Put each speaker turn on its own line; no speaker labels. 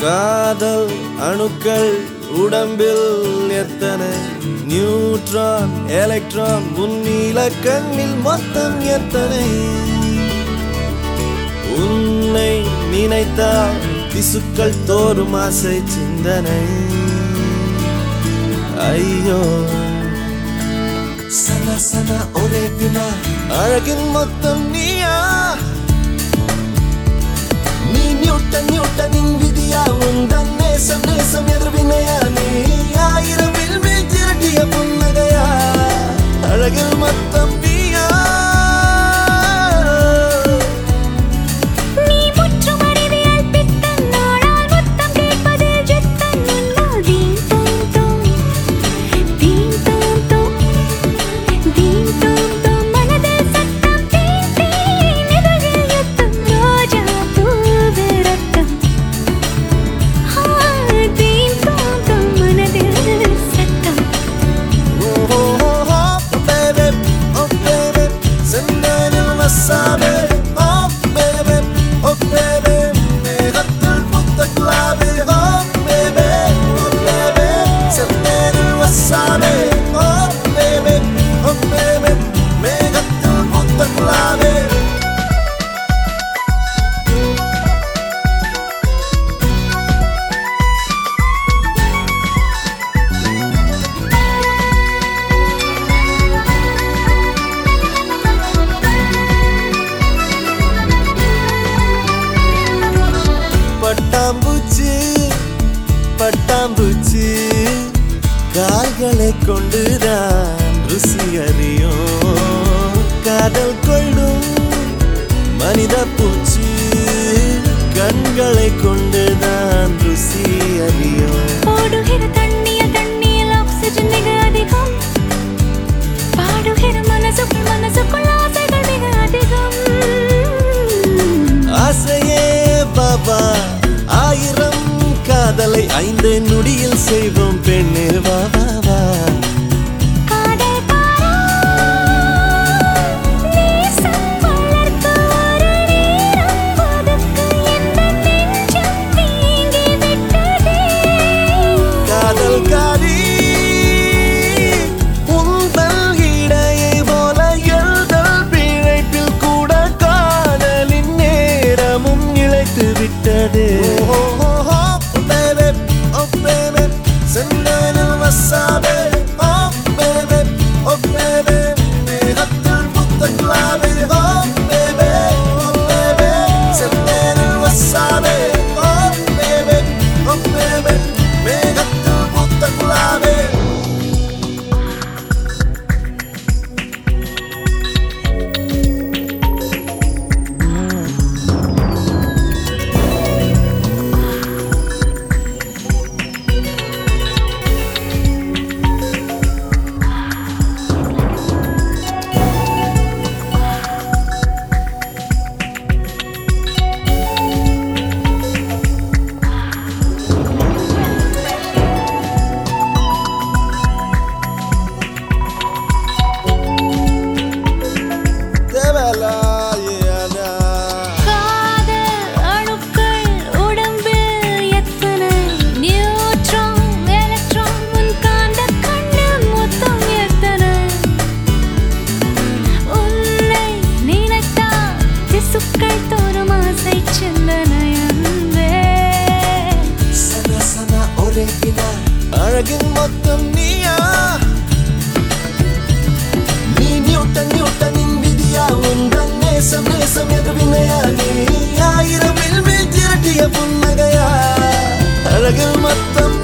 காதல் அணுக்கள் உடம்பில் எத்தனை நியூட்ரான் எலக்ட்ரான் முன்னீல கண்ணில் மொத்தம் எத்தனை உன்னை நினைத்தால் திசுக்கள் தோறும் ஆசை சிந்தனை ஐயோ
சன சன ஒரே வினா
அழகின் மொத்தம் நீயா
நீ நியூட்டன் நியூட்டனின் விதியா உந்தன் நேசம் நேசம் எதிர்வினையா நீ ஆயிரம் வில்மில் திரட்டிய புன்னகையா
அழகில் மொத்தம் நீயா
நீ முற்றும் அறிவியல் பித்தன் நாடால் முத்தம் கேட்பதில் ஜித்தன் உன்னால் தீம் தோம் தோம் தீம் தோம் தோம் தீம் தோம் தோம் மனதில் சத்தம் தீம் தீம் இதழில் யுத்தம் ரோஜா பூவு ரத்தம் ஆ, தீம் தோம் தோம் மனதில் சத்தம்
ஓ ஓ ஓ baby oh baby செந்தனில் வசாபே oh baby oh baby மேகத்தில் புத்த கிளாபே oh baby oh baby செந்தனில் வசாபே oh baby oh baby மேகத்தில் புத்த கிளாபே பட்டாம்பூச்சி பட்டாம்பூச்சி கால்களை கொண்டுதான் ருசி அறியும் காதல் கொள்ளும் மனித பூச்சி கண்களை கொண்டுதான் ருசி அறியும்
ஓடுகிற தண்ணியில் தண்ணியில் ஆக்சிஜன் மிக அதிகம் பாடுகிற மனசுக்குள் மனசுக்குள் ஆசைகள் மிக அதிகம்
ஆசையே பாபா ஆயிரம் காதலை ஐந்து நொடியில் செய்வோம் பெண்ணே வா வா வா
காதல் பாரா நேசம் வளர்க்க ஒரு நேரம் ஒதுக்கு எந்த நெஞ்சம் வீங்கி விட்டதே
காதல் காரி உந்தல் இடையை போல எழுதல் பிழைப்பில் கூட காதலின் நேரமும் இழைத்து விட்டது செந்தனில் வசாபே oh baby oh baby மேகத்தில் புத்த கிளாபே oh baby oh baby செந்தனில் வசாபே oh baby oh baby மேகத்தில் புத்த கிளாபே தேவலாயனா
காதல் அணுக்கள் உடம்பில் எத்தனை நியூட்ரான் எலக்ட்ரான் உன் காந்த கண்ணில் மொத்தம் எத்தனை உன்னை நினைத்தால் திசுக்கள் தோறும் ஆசை சிந்தனை அன்பே
சன சன ஒரே வினா
அழகின் மொத்தம் நீயா
நீ நியூட்டன் நியூட்டனின் விதியா உந்தன் நேசம் நேசம் எதிர்வினையா நீ ஆயிரம் வில்மில் திரட்டிய புன்னகையா
அழகில் மொத்தம்